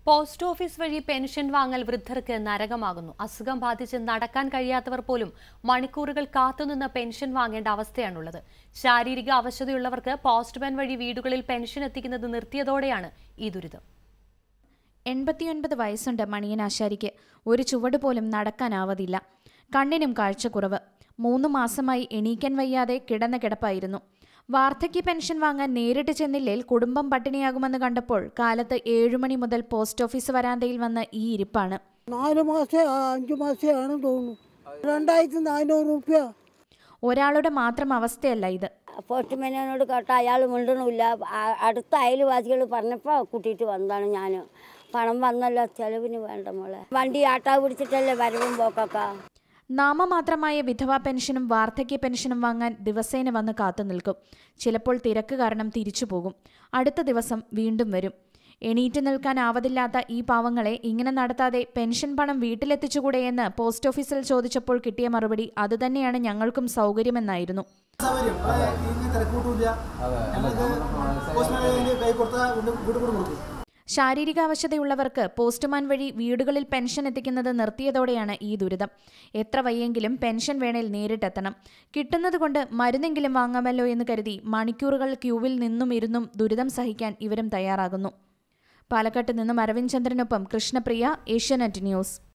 post office വഴി pension വാങ്ങൽ വൃദ്ധർക്ക് നരകമാകുന്നു അസുഖം ബാധിച്ച് നടക്കാൻ കഴിയാത്തവർ പോലും മണിക്കൂറുകൾ കാത്തുനിന്ന് പെൻഷൻ വാങ്ങേണ്ട അവസ്ഥയാണുള്ളത് ശാരീരിക അവശതയുള്ളവർക്ക് പോസ്റ്റ്മാൻ വഴി വീടുകളിൽ പെൻഷൻ എത്തിക്കുന്നത് നിർത്തിയതോടെയാണ് ഈ ദുരിതം എൺപത്തിയൊൻപത് വയസ്സുണ്ട് മണിയനാശാരിക്ക് ഒരു ചുവട് പോലും നടക്കാനാവതില്ല കണ്ണിനും കാഴ്ചക്കുറവ് മൂന്ന് മാസമായി എണീക്കാൻ വയ്യാതെ കിടന്ന കിടപ്പായിരുന്നു വാർദ്ധക്യ പെൻഷൻ വാങ്ങാൻ നേരിട്ട് ചെന്നില്ലേൽ കുടുംബം പട്ടിണിയാകുമെന്ന് കണ്ടപ്പോൾ കാലത്ത് ഏഴുമണി മുതൽ പോസ്റ്റ് ഓഫീസ് വരാന്തയിൽ വന്ന ഈ ഇരിപ്പാണ് നാല് മാസേ ആ, അഞ്ച് മാസേ ആണെന്ന് തോന്നുന്നു രണ്ടായിരത്തി നാനൂറ് റുപ്യ ഒരാളുടെ മാത്രം അവസ്ഥയല്ല ഇത് പോസ്റ്റ്മാനോട് കേട്ട അയാൾ മിണ്ടണമില്ല ആ- അടുത്ത അയൽവാസികൾ പറഞ്ഞപ്പോൾ കൂട്ടിയിട്ട് വന്നതാണ് ഞാൻ പണം വന്നല്ലോ ചെലവിന് വേണ്ട മോളെ വണ്ടി ആട്ടാ പിടിച്ചിട്ടല്ലേ വരവും പോക്കൊക്കെ നാമമാത്രമായ വിധവാ പെൻഷനും വാർദ്ധക്യ പെൻഷനും വാങ്ങാൻ ദിവസേന വന്ന് കാത്തുനിൽക്കും ചിലപ്പോൾ തിരക്ക് കാരണം തിരിച്ചു പോകും അടുത്ത ദിവസം വീണ്ടും വരും എണീറ്റ് നിൽക്കാൻ ആവതില്ലാത്ത ഈ പാവങ്ങളെ ഇങ്ങനെ നടത്താതെ പെൻഷൻ പണം വീട്ടിലെത്തിച്ചുകൂടെയെന്ന് പോസ്റ്റ് ഓഫീസിൽ ചോദിച്ചപ്പോൾ കിട്ടിയ മറുപടി അതുതന്നെയാണ് ഞങ്ങൾക്കും സൗകര്യമെന്നായിരുന്നു സൗകര്യം ഇവിടെ ഇങ്ങനെ തിരക്കൂട്ടില്ല ഞങ്ങൾക്ക് പോസ്റ്റ്മാൻ കൈ കൊടുത്താൽ വീട് കൂടെ കൊടുക്കും ശാരീരികാവശതയുള്ളവർക്ക് പോസ്റ്റ്മാൻ വഴി വീടുകളിൽ പെൻഷൻ എത്തിക്കുന്നത് നിർത്തിയതോടെയാണ് ഈ ദുരിതം എത്ര വയ്യെങ്കിലും പെൻഷൻ വേണേൽ നേരിട്ടെത്തണം കിട്ടുന്നത് കൊണ്ട് മരുന്നെങ്കിലും വാങ്ങാമല്ലോ എന്ന് കരുതി മണിക്കൂറുകൾ ക്യൂവിൽ നിന്നും ഇരുന്നും ദുരിതം സഹിക്കാൻ ഇവരും തയ്യാറാകുന്നു പാലക്കാട്ട് നിന്നും അരവിന്ദ് ചന്ദ്രനൊപ്പം കൃഷ്ണപ്രിയ ഏഷ്യാനെറ്റ് ന്യൂസ്